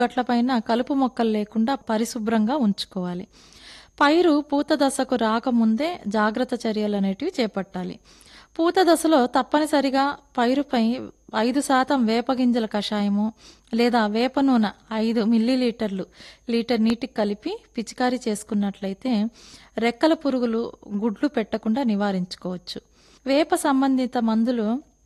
గట్లపైన కలుపు మొక్కలు లేకుండా పరిశుభ్రంగా ఉంచుకోవాలి పైరు పూత దశకు రాకముందే జాగ్రత్త చర్యలు అనేటివి చేపట్టాలి పూత దశలో తప్పనిసరిగా పైరుపై ఐదు శాతం వేప గింజల కషాయము లేదా వేప నూనె ఐదు మిల్లీలీటర్లు లీటర్ నీటికి కలిపి పిచికారీ చేసుకున్నట్లయితే రెక్కల పురుగులు గుడ్లు పెట్టకుండా నివారించుకోవచ్చు వేప సంబంధిత మందులు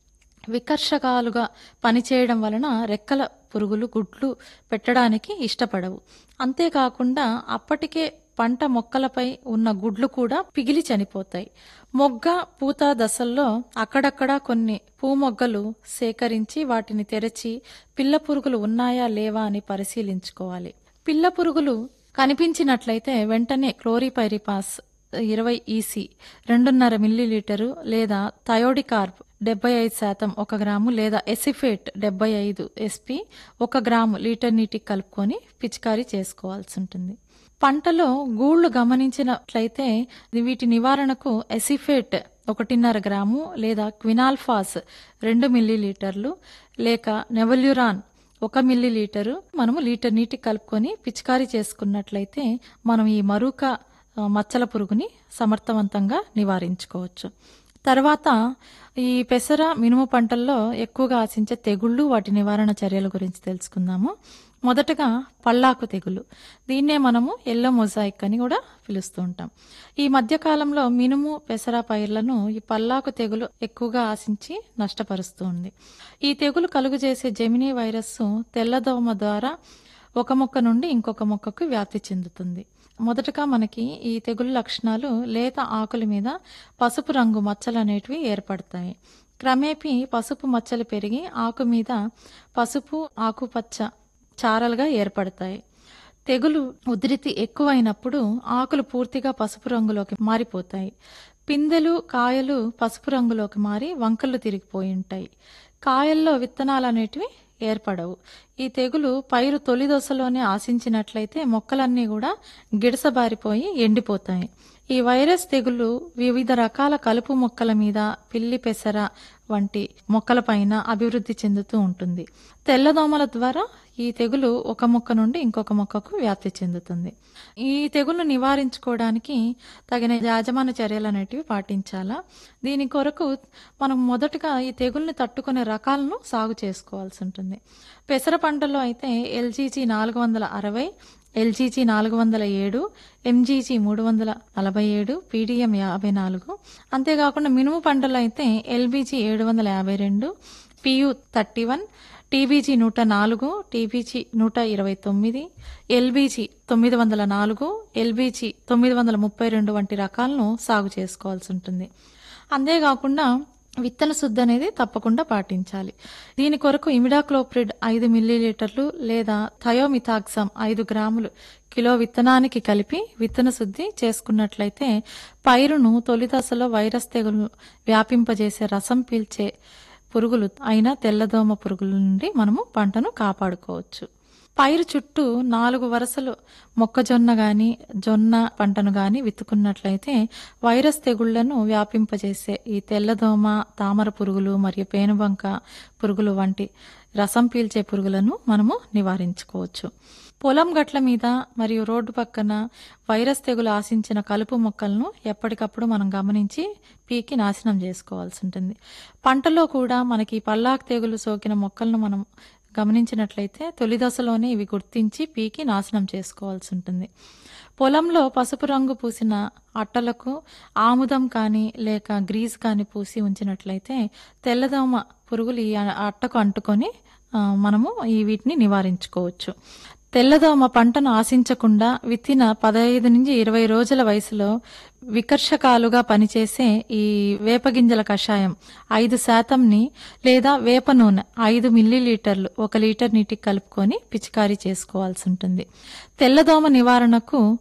వికర్షకాలుగా పనిచేయడం వలన రెక్కల పురుగులు గుడ్లు పెట్టడానికి ఇష్టపడవు అంతేకాకుండా అప్పటికే పంట మొక్కలపై ఉన్న గుడ్లు కూడా పిగిలి చనిపోతాయి మొగ్గ పూత దశల్లో అక్కడక్కడ కొన్ని పూమొగ్గలు సేకరించి వాటిని తెరచి పిల్ల పురుగులు ఉన్నాయా లేవా అని పరిశీలించుకోవాలి పిల్ల పురుగులు కనిపించినట్లయితే వెంటనే క్లోరిపైరిపాస్ ఇరవై ఈసీ రెండున్నర మిల్లీలీటరు లేదా థయోడికార్ప్ డెబ్బై ఐదు శాతం ఒక గ్రాము లేదా ఎసిఫేట్ డెబ్బై ఐదు ఎస్పి ఒక గ్రాము లీటర్ నీటికి కలుపుకొని పిచికారీ చేసుకోవాల్సి ఉంటుంది పంటలో గూళ్లు గమనించినట్లయితే వీటి నివారణకు ఎసిఫేట్ ఒకటిన్నర గ్రాము లేదా క్వినాల్ఫాస్ రెండు మిల్లీలీటర్లు లేక నెవల్యూరాన్ ఒక మిల్లీ లీటరు మనము లీటర్ నీటికి కలుపుకొని పిచికారీ చేసుకున్నట్లయితే మనం ఈ మరూక ఆ, మచ్చల పురుగుని సమర్థవంతంగా నివారించుకోవచ్చు తర్వాత ఈ పెసర మినుము పంటల్లో ఎక్కువగా ఆశించే తెగుళ్ళు వాటి నివారణ చర్యల గురించి తెలుసుకుందాము మొదటగా పల్లాకు తెగులు దీన్నే మనము ఎల్లో మొజాయిక్ అని కూడా పిలుస్తూ ఉంటాం ఈ మధ్యకాలంలో మినుము పెసర పైర్లను ఈ పల్లాకు తెగులు ఎక్కువగా ఆశించి నష్టపరుస్తూ ఉంది ఈ తెగులు కలుగు చేసే జెమినీ వైరస్ తెల్లదోమ ద్వారా ఒక మొక్క నుండి ఇంకొక మొక్కకు వ్యాప్తి చెందుతుంది మొదటగా మనకి ఈ తెగులు లక్షణాలు లేత ఆకుల మీద పసుపు రంగు మచ్చలు అనేటివి ఏర్పడతాయి క్రమేపీ పసుపు మచ్చలు పెరిగి ఆకు మీద పసుపు ఆకుపచ్చ చారలుగా ఏర్పడతాయి తెగులు ఉధృతి ఎక్కువైనప్పుడు ఆకులు పూర్తిగా పసుపు రంగులోకి మారిపోతాయి పిందెలు కాయలు పసుపు రంగులోకి మారి వంకలు తిరిగిపోయి ఉంటాయి కాయల్లో విత్తనాలు అనేటివి ఏర్పడవు ఈ తెగులు పైరు తొలి దశలోనే ఆశించినట్లయితే మొక్కలన్నీ కూడా గిడసబారిపోయి ఎండిపోతాయి ఈ వైరస్ తెగులు వివిధ రకాల కలుపు మొక్కల మీద పిల్లి పెసర వంటి మొక్కలపైన అభివృద్ధి చెందుతూ ఉంటుంది తెల్లదోమల ద్వారా ఈ తెగులు ఒక మొక్క నుండి ఇంకొక మొక్కకు వ్యాప్తి చెందుతుంది ఈ తెగులు నివారించుకోవడానికి తగిన యాజమాన్య చర్యలు అనేటివి పాటించాలా దీని కొరకు మనం మొదటగా ఈ తెగుల్ని తట్టుకునే రకాలను సాగు చేసుకోవాల్సి ఉంటుంది పెసర పంటలో అయితే ఎల్జీజీ నాలుగు వందల అరవై ఎల్జీజీ నాలుగు వందల ఏడు ఎంజీజీ మూడు వందల నలభై ఏడు పీడిఎం యాభై నాలుగు అంతేకాకుండా మినుము పంటలో అయితే ఎల్బీజీ ఏడు వందల యాభై రెండు పియు థర్టీ వన్ టీబీజీ నూట నాలుగు టీబీజీ నూట ఇరవై తొమ్మిది ఎల్బీజీ తొమ్మిది వందల నాలుగు ఎల్బీజీ తొమ్మిది వందల ముప్పై రెండు వంటి రకాలను సాగు చేసుకోవాల్సి ఉంటుంది అంతేకాకుండా విత్తన శుద్ధి అనేది తప్పకుండా పాటించాలి దీని కొరకు ఇమిడాక్లోప్రిడ్ ఐదు మిల్లీలీటర్లు లేదా థయోమిథాక్సమ్ ఐదు గ్రాములు కిలో విత్తనానికి కలిపి విత్తన శుద్ధి చేసుకున్నట్లయితే పైరును తొలి దశలో వైరస్ తెగులు వ్యాపింపజేసే రసం పీల్చే పురుగులు అయిన తెల్లదోమ పురుగుల నుండి మనము పంటను కాపాడుకోవచ్చు పైరు చుట్టూ నాలుగు వరుసలు మొక్కజొన్న గాని జొన్న పంటను గాని విత్తుకున్నట్లయితే వైరస్ తెగుళ్లను వ్యాపింపజేసే ఈ తెల్లదోమ తామర పురుగులు మరియు పేనుబంక పురుగులు వంటి రసం పీల్చే పురుగులను మనము నివారించుకోవచ్చు పొలం గట్ల మీద మరియు రోడ్డు పక్కన వైరస్ తెగులు ఆశించిన కలుపు మొక్కలను ఎప్పటికప్పుడు మనం గమనించి పీకి నాశనం చేసుకోవాల్సి ఉంటుంది పంటలో కూడా మనకి పల్లాకు తెగులు సోకిన మొక్కలను మనం గమనించినట్లయితే తొలి దశలోనే ఇవి గుర్తించి పీకి నాశనం చేసుకోవాల్సి ఉంటుంది పొలంలో పసుపు రంగు పూసిన అట్టలకు ఆముదం కానీ లేక గ్రీజ్ కానీ పూసి ఉంచినట్లయితే తెల్లదోమ పురుగులు ఈ అట్టకు అంటుకొని ఆ, మనము ఈ వీటిని నివారించుకోవచ్చు తెల్లదోమ పంటను ఆశించకుండా విత్తిన పదహైదు నుంచి ఇరవై రోజుల వయసులో వికర్షకాలుగా పనిచేసే ఈ వేపగింజల కషాయం ఐదు శాతంని లేదా వేప నూనె ఐదు మిల్లీలీటర్లు ఒక లీటర్ నీటికి కలుపుకొని పిచికారీ చేసుకోవాల్సి ఉంటుంది తెల్లదోమ నివారణకు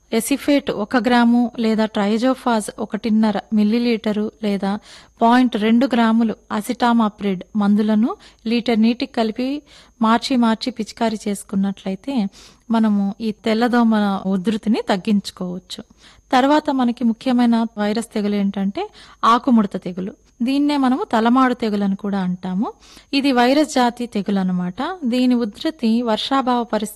ఎసిఫేట్ ఒక గ్రాము లేదా ట్రైజోఫాజ్ ఒకటిన్నర మిల్లీలీటరు లేదా పాయింట్ రెండు గ్రాములు అసిటామాప్రిడ్ మందులను లీటర్ నీటికి కలిపి మార్చి మార్చి పిచికారీ చేసుకున్నట్లయితే మనము ఈ తెల్లదోమ ఉధృతిని తగ్గించుకోవచ్చు తర్వాత మనకి ముఖ్యమైన వైరస్ తెగులు ఏంటంటే ఆకుముడత తెగులు దీన్నే మనము తలమాడు తెగులు అని కూడా అంటాము ఇది వైరస్ జాతి తెగులు అనమాట దీని ఉధృతి వర్షాభావ పరిస్థితి